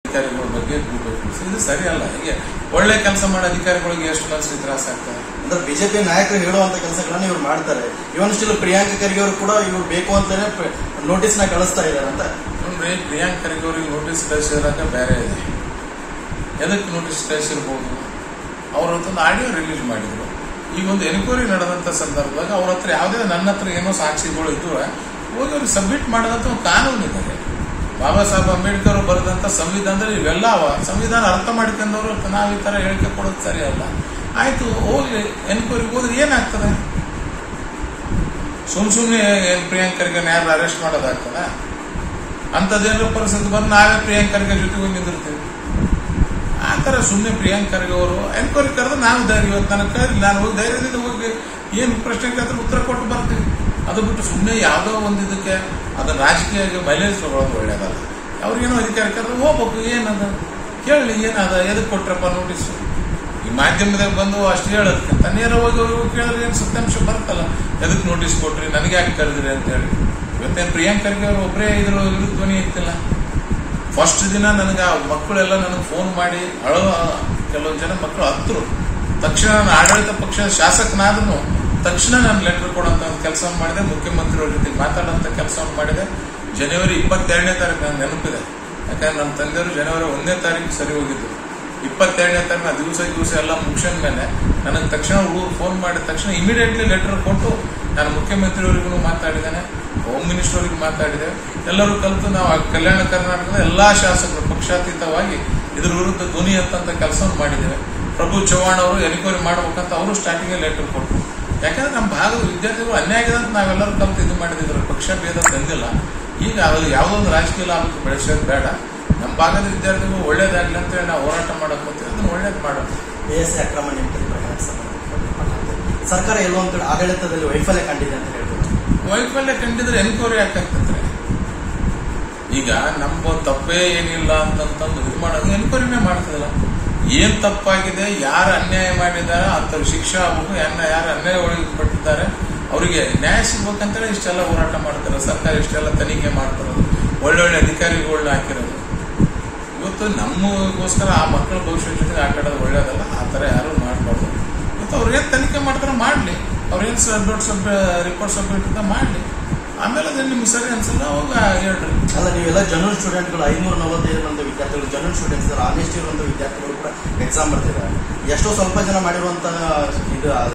ಅಧಿಕಾರಿಗಳ ಬಗ್ಗೆ ದೂರಬೇಕು ಇದು ಸರಿ ಅಲ್ಲ ಹೀಗೆ ಒಳ್ಳೆ ಕೆಲಸ ಮಾಡೋ ಅಧಿಕಾರಿಗಳಿಗೆ ಎಷ್ಟು ಮನಸ್ಸಿಗೆ ತ್ರಾಸ ಆಗ್ತದೆ ಅಂದ್ರೆ ಬಿಜೆಪಿ ನಾಯಕರು ಹೇಳುವಂತ ಕೆಲಸಗಳನ್ನ ಇವ್ರು ಮಾಡ್ತಾರೆ ಇವನ್ ಸ್ಟಿಲ್ ಪ್ರಿಯಾಂಕ ಖರ್ಗೆ ಅವರು ಕೂಡ ಇವ್ರು ಬೇಕು ಅಂತಾನೆ ನೋಟಿಸ್ ನ ಕಳಿಸ್ತಾ ಇದಾರೆ ಅಂತ ನೋಡ್ರಿ ಪ್ರಿಯಾಂಕ್ ಖರ್ಗೆ ಅವ್ರಿಗೆ ನೋಟಿಸ್ ಕಳಿಸಿದ್ರಾಗ ಬೇರೆ ಇದೆ ಎದಕ್ಕೆ ನೋಟಿಸ್ ಕಳಿಸಿರ್ಬೋದು ಅವ್ರ ಹತ್ರ ಆಡಿಯೋ ರಿಲೀಸ್ ಮಾಡಿದ್ರು ಈಗ ಒಂದು ಎನ್ಕ್ವೈರಿ ನಡೆದಂತ ಸಂದರ್ಭದಾಗ ಅವ್ರ ಹತ್ರ ಯಾವುದೇ ನನ್ನ ಹತ್ರ ಏನೋ ಸಾಕ್ಷಿಗಳು ಇದ್ದು ಹೋಗಿ ಅವ್ರಿಗೆ ಸಬ್ಮಿಟ್ ಮಾಡೋದಂತ ಒಂದು ಕಾನೂನು ಇದೆ ಬಾಬಾ ಸಾಹೇಬ್ ಅಂಬೇಡ್ಕರ್ ಅವ್ರು ಬರೆದಂತ ಸಂವಿಧಾನದಲ್ಲಿ ಇವೆಲ್ಲ ಅವ ಸಂವಿಧಾನ ಅರ್ಥ ಮಾಡ್ಕೊಂಡವ್ರು ನಾವು ಈ ತರ ಹೇಳಿಕೆ ಕೊಡೋದು ಸರಿ ಅಲ್ಲ ಆಯ್ತು ಹೋಗ್ಲಿ ಎನ್ಕ್ವೈರಿಗೆ ಹೋದ್ರೆ ಏನಾಗ್ತದೆ ಸುಮ್ ಸುಮ್ನೆ ಏನ್ ಪ್ರಿಯಾಂಕ್ ಖರ್ಗೆ ಯಾರು ಅರೆಸ್ಟ್ ಮಾಡೋದಾಗ್ತದ ಅಂಥದ್ದೇನೋ ಪರಿಸ್ಥಿತಿ ಬಂದು ನಾವೇ ಪ್ರಿಯಾಂಕ್ ಖರ್ಗೆ ಜೊತೆಗೆ ಹೋಗಿ ನಿಂದಿರ್ತೀವಿ ಆ ಥರ ಸುಮ್ಮನೆ ಪ್ರಿಯಾಂಕ್ ಖರ್ಗೆ ಅವರು ಎನ್ಕ್ವೈರಿ ಕರೆದು ನಾವು ಧೈರ್ಯ ಇವತ್ತು ನನಗೆ ಕರೆದು ನಾನು ಹೋಗಿ ಧೈರ್ಯದಿಂದ ಹೋಗಿ ಏನು ಪ್ರಶ್ನೆ ಕೇಳಿದ್ರೆ ಉತ್ತರ ಕೊಟ್ಟು ಬರ್ತೀವಿ ಅದು ಬಿಟ್ಟು ಸುಮ್ಮನೆ ಯಾವುದೋ ಒಂದು ಇದಕ್ಕೆ ಅದನ್ನ ರಾಜಕೀಯ ಮೈಲೇಜ್ ತಗೊಳ್ಳೋದು ಒಳ್ಳೇದಲ್ಲ ಅವ್ರಿಗೇನೋ ಅಧಿಕಾರ ಕರೆದು ಹೋಗ್ಬೇಕು ಏನದ ಕೇಳಲಿ ಏನದ ಎದಕ್ಕೆ ಕೊಟ್ರಪ್ಪ ನೋಟಿಸ್ ಈ ಮಾಧ್ಯಮದಾಗ ಬಂದು ಅಷ್ಟು ಹೇಳೋದಕ್ಕಿಂತ ನೇರವಾಗಿ ಅವ್ರಿಗೆ ಕೇಳಿದ್ರೆ ಏನು ಸತ್ಯಾಂಶ ಬರುತ್ತಲ್ಲ ಎದಕ್ಕೆ ನೋಟಿಸ್ ಕೊಟ್ರಿ ನನಗೆ ಯಾಕೆ ಕರೆದ್ರಿ ಅಂತ ಹೇಳಿ ಇವತ್ತೇನು ಪ್ರಿಯಾಂಕ್ ಖರ್ಗೆ ಅವರು ಒಬ್ಬರೇ ಇದ್ರ ವಿರುದ್ಧ ಧ್ವನಿ ಇತ್ತಿಲ್ಲ ಫಸ್ಟ್ ದಿನ ನನಗೆ ಆ ಮಕ್ಕಳೆಲ್ಲ ನನಗೆ ಫೋನ್ ಮಾಡಿ ಅಳೋ ಕೆಲವೊಂದು ಜನ ಮಕ್ಕಳು ಹತ್ತರು ತಕ್ಷಣ ನಾನು ಆಡಳಿತ ಪಕ್ಷದ ಶಾಸಕನಾದ್ರೂ ತಕ್ಷಣ ನಾನು ಲೆಟರ್ ಕೊಡೋಂಥ ಒಂದು ಕೆಲಸ ಮಾಡಿದೆ ಮುಖ್ಯಮಂತ್ರಿಯವ್ರ ಜೊತೆ ಮಾತಾಡೋಂಥ ಕೆಲಸವನ್ನು ಮಾಡಿದೆ ಜನವರಿ ಇಪ್ಪತ್ತೆರಡನೇ ತಾರೀಕು ನನಗೆ ನೆನಪಿದೆ ಯಾಕಂದ್ರೆ ನನ್ನ ತಂದೆಯವರು ಜನವರಿ ಒಂದನೇ ತಾರೀಕು ಸರಿ ಹೋಗಿದ್ದು ಇಪ್ಪತ್ತೆರಡನೇ ತಾರೀಕು ದಿವಸ ದಿವಸ ಎಲ್ಲ ಮುಗಿಸಿದ ಮೇಲೆ ನನಗೆ ತಕ್ಷಣ ಹುಡುಗರು ಫೋನ್ ಮಾಡಿದ ತಕ್ಷಣ ಇಮಿಡಿಯೇಟ್ಲಿ ಲೆಟರ್ ಕೊಟ್ಟು ನಾನು ಮುಖ್ಯಮಂತ್ರಿಯವರಿಗೂ ಮಾತಾಡಿದ್ದೇನೆ ಹೋಮ್ ಮಿನಿಸ್ಟರ್ ಅವರಿಗೆ ಮಾತಾಡಿದೆ ಎಲ್ಲರೂ ಕಲಿತು ನಾವು ಆ ಕಲ್ಯಾಣ ಕರ್ನಾಟಕದ ಎಲ್ಲಾ ಶಾಸಕರು ಪಕ್ಷಾತೀತವಾಗಿ ಇದ್ರ ವಿರುದ್ಧ ಧ್ವನಿ ಎತ್ತಂತ ಕೆಲಸವನ್ನು ಮಾಡಿದ್ದೇವೆ ಪ್ರಭು ಚವ್ಹಾಣ್ ಅವರು ಎನ್ಕ್ವೈರಿ ಮಾಡ್ಬೇಕಂತ ಅವರು ಸ್ಟಾರ್ಟಿಂಗ್ ಲೆಟರ್ ಕೊಟ್ಟರು ಯಾಕಂದ್ರೆ ನಮ್ಮ ಭಾಗದ ವಿದ್ಯಾರ್ಥಿಗಳು ಅನ್ಯಾಯ ಆಗಿದೆ ಅಂತ ನಾವೆಲ್ಲರೂ ಕಲಿತು ಇದು ಮಾಡಿದ್ರು ಪಕ್ಷ ಭೇದ ತಂದಿಲ್ಲ ಈಗ ಅದು ಯಾವುದೋ ಒಂದು ರಾಜಕೀಯ ಲಾಭಕ್ಕೆ ಬೆಳೆಸೋದು ಬೇಡ ನಮ್ಮ ಭಾಗದ ವಿದ್ಯಾರ್ಥಿಗಳು ಒಳ್ಳೇದಾಗ್ಲಿ ಅಂತೇಳಿ ನಾವು ಹೋರಾಟ ಮಾಡಕ್ ಹೋಗ್ತೀವಿ ಅದನ್ನ ಒಳ್ಳೇದು ಮಾಡೋಣ ಎ ಎಸ್ ಅಕ್ರಮ ನೇಮಕಾತಿ ಪ್ರಕರಣಕ್ಕೆ ಸಂಬಂಧಪಟ್ಟ ಸರ್ಕಾರ ಎಲ್ಲೋ ಒಂದು ಕಡೆ ಆಡಳಿತದಲ್ಲಿ ವೈಫಲ್ಯ ಕಂಡಿದೆ ಅಂತ ಹೇಳ್ಬೋದು ವೈಫಲ್ಯ ಕಂಡಿದ್ರೆ ಎನ್ಕ್ವೈರಿ ಯಾಕಾಗ್ತದ್ರೆ ಈಗ ನಮ್ಮ ತಪ್ಪೇ ಏನಿಲ್ಲ ಅಂತಂತಂದು ಇದು ಮಾಡೋದು ಎನ್ಕ್ವೈರಿನೇ ಮಾಡ್ತದಲ್ಲ ಏನ್ ತಪ್ಪಾಗಿದೆ ಯಾರು ಅನ್ಯಾಯ ಮಾಡಿದಾರ ಅಂತ ಶಿಕ್ಷೆ ಆಗ್ಬೇಕು ಯಾರ ಯಾರು ಅನ್ಯಾಯ ಒಳಪಟ್ಟಿದ್ದಾರೆ ಅವರಿಗೆ ನ್ಯಾಯ ಸಿಗ್ಬೇಕಂತೇಳಿ ಇಷ್ಟೆಲ್ಲ ಹೋರಾಟ ಮಾಡ್ತಾರೆ ಸರ್ಕಾರ ಇಷ್ಟೆಲ್ಲ ತನಿಖೆ ಮಾಡ್ತಿರೋದು ಒಳ್ಳೊಳ್ಳೆ ಅಧಿಕಾರಿಗಳನ್ನ ಹಾಕಿರೋದು ಇವತ್ತು ನಮಗೋಸ್ಕರ ಆ ಮಕ್ಕಳ ಭವಿಷ್ಯ ಜೊತೆಗೆ ಆಟ ಆಡೋದು ಒಳ್ಳೇದಲ್ಲ ಆ ಥರ ಯಾರು ಮಾಡಬಾರ್ದು ಇವತ್ತು ಅವ್ರು ಏನು ತನಿಖೆ ಮಾಡ್ತಾರೋ ಮಾಡಲಿ ಅವ್ರೇನು ದೊಡ್ಡ ಸಬ್ ರಿಪೋರ್ಟ್ ಸಬ್ಮಿಟ್ ಅಂತ ಮಾಡಲಿ ಆಮೇಲೆ ಅದನ್ನ ನಿಮ್ಗೆ ಸರಿ ಅನ್ಸಲ್ಲ ಅವಾಗ ಹೇಳ್ರಿ ಅಲ್ಲ ನೀವೆಲ್ಲ ಜನರಲ್ ಸ್ಟೂಡೆಂಟ್ಗಳು ಐನೂರ ನಲವತ್ತೈದು ಮಂದಿ ವಿದ್ಯಾರ್ಥಿಗಳು ಜನರಲ್ ಸ್ಟೂಡೆಂಟ್ಸ್ ಆನೆಸ್ಟ್ ಇರುವಂತ ವಿದ್ಯಾರ್ಥಿಗಳು ಕೂಡ ಎಕ್ಸಾಮ್ ಬರ್ತಿದ್ದಾರೆ ಎಷ್ಟೋ ಸ್ವಲ್ಪ ಜನ ಮಾಡಿರುವಂತಹ ಇದು